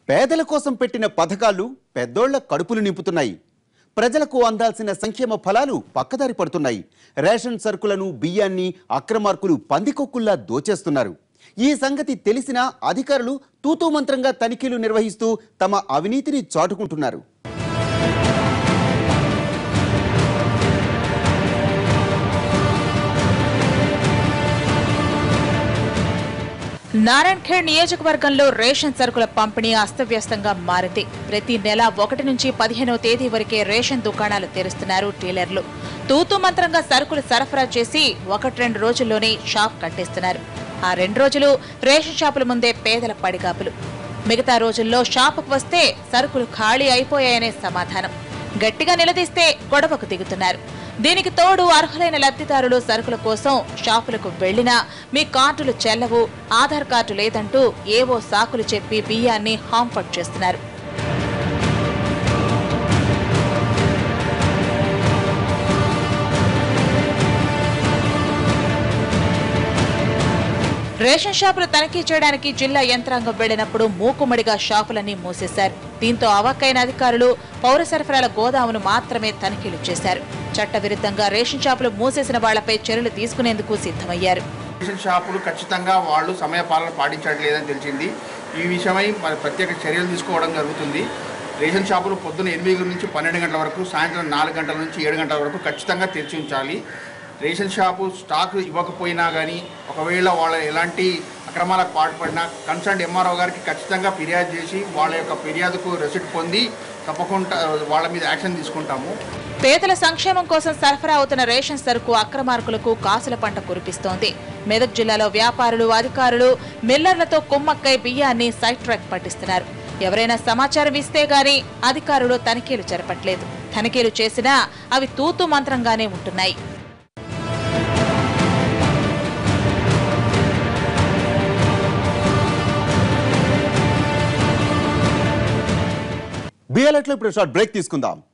పేదల కోసం పెట్టిన పథకాలు పెద్దోళ్ల కడుపులు నింపుతున్నాయి ప్రజలకు అందాల్సిన సంక్షేమ ఫలాలు పక్కదారి పడుతున్నాయి రేషన్ సరుకులను బియ్యాన్ని అక్రమార్కులు పందికొక్కుల్లా దోచేస్తున్నారు ఈ సంగతి తెలిసినా అధికారులు తూతూ మంత్రంగా తనిఖీలు నిర్వహిస్తూ తమ అవినీతిని చాటుకుంటున్నారు నారాయణఖేడ్ నియోజకవర్గంలో రేషన్ సరుకుల పంపిణీ అస్తవ్యస్తంగా మారింది ప్రతి నెల ఒకటి నుంచి పదిహేనవ తేదీ వరకే రేషన్ దుకాణాలు తెరుస్తున్నారు డీలర్లు తూతు మంత్రంగా సరుకులు సరఫరా చేసి ఒకటి రెండు రోజుల్లోనే షాప్ కట్టేస్తున్నారు ఆ రెండు రోజులు రేషన్ షాపుల ముందే పేదల పడిగాపులు మిగతా రోజుల్లో షాపుకు వస్తే సరుకులు ఖాళీ అయిపోయాయనే సమాధానం గట్టిగా నిలదీస్తే గొడవకు దిగుతున్నారు దీనికి తోడు అర్హులైన లబ్ధిదారులు సరుకుల కోసం షాపులకు వెళ్లినా మీ కార్డులు చెల్లవు ఆధార్ కార్డు లేదంటూ ఏవో సాకులు చెప్పి బియ్యాన్ని హాంఫర్ట్ చేస్తున్నారు రేషన్ షాపులు తనిఖీ చేయడానికి జిల్లా యంత్రాంగం వెళ్లినప్పుడు మూకుమ్మడిగా షాపులన్నీ మూసేశారు దీంతో అవాక్కైన అధికారులు పౌర సరఫరాల గోదామును మాత్రమే తనిఖీలు చేశారు చట్టవిరుద్ధంగా రేషన్ షాపులు మూసేసిన వాళ్లపై చర్యలు తీసుకునేందుకు సిద్ధమయ్యారు రేషన్ షాపులు ఖచ్చితంగా వాళ్ళు సమయపాలన పాటించట్లేదని తెలిసింది ఈ విషయమై మరి ప్రత్యేక చర్యలు తీసుకోవడం జరుగుతుంది రేషన్ షాపులు పొద్దున్న ఎనిమిది నుంచి పన్నెండు గంటల వరకు సాయంత్రం నాలుగు గంటల నుంచి ఏడు గంటల వరకు ఖచ్చితంగా తెరిచి ఉంచాలి రేషన్ షాపు స్టాక్ ఇవ్వకపోయినా కానీ ఒకవేళ వాళ్ళ ఎలాంటి అక్రమాలకు పాల్పడినా కన్సర్న్ ఎంఆర్ఓ గారికి ఖచ్చితంగా ఫిర్యాదు చేసి వాళ్ళ యొక్క ఫిర్యాదుకు రెసిట్ పొంది తప్పకుండా వాళ్ళ మీద యాక్షన్ తీసుకుంటాము పేదల సంక్షేమం కోసం సరఫరా అవుతున్న రేషన్ సరుకు అక్రమార్కులకు కాసుల పంట కురిపిస్తోంది మెదక్ జిల్లాలో వ్యాపారులు అధికారులు మిల్లర్లతో కుమ్మక్కై బియ్యాన్ని సైట్ ట్రాక్ పట్టిస్తున్నారు ఎవరైనా సమాచారం ఇస్తే గానీ అధికారులు తనిఖీలు జరపట్లేదు తనిఖీలు చేసినా అవి తూతు మంత్రంగానే ఉంటున్నాయి బిఎల్ఎట్లో ఇప్పుడు షార్ట్ బ్రేక్ తీసుకుందాం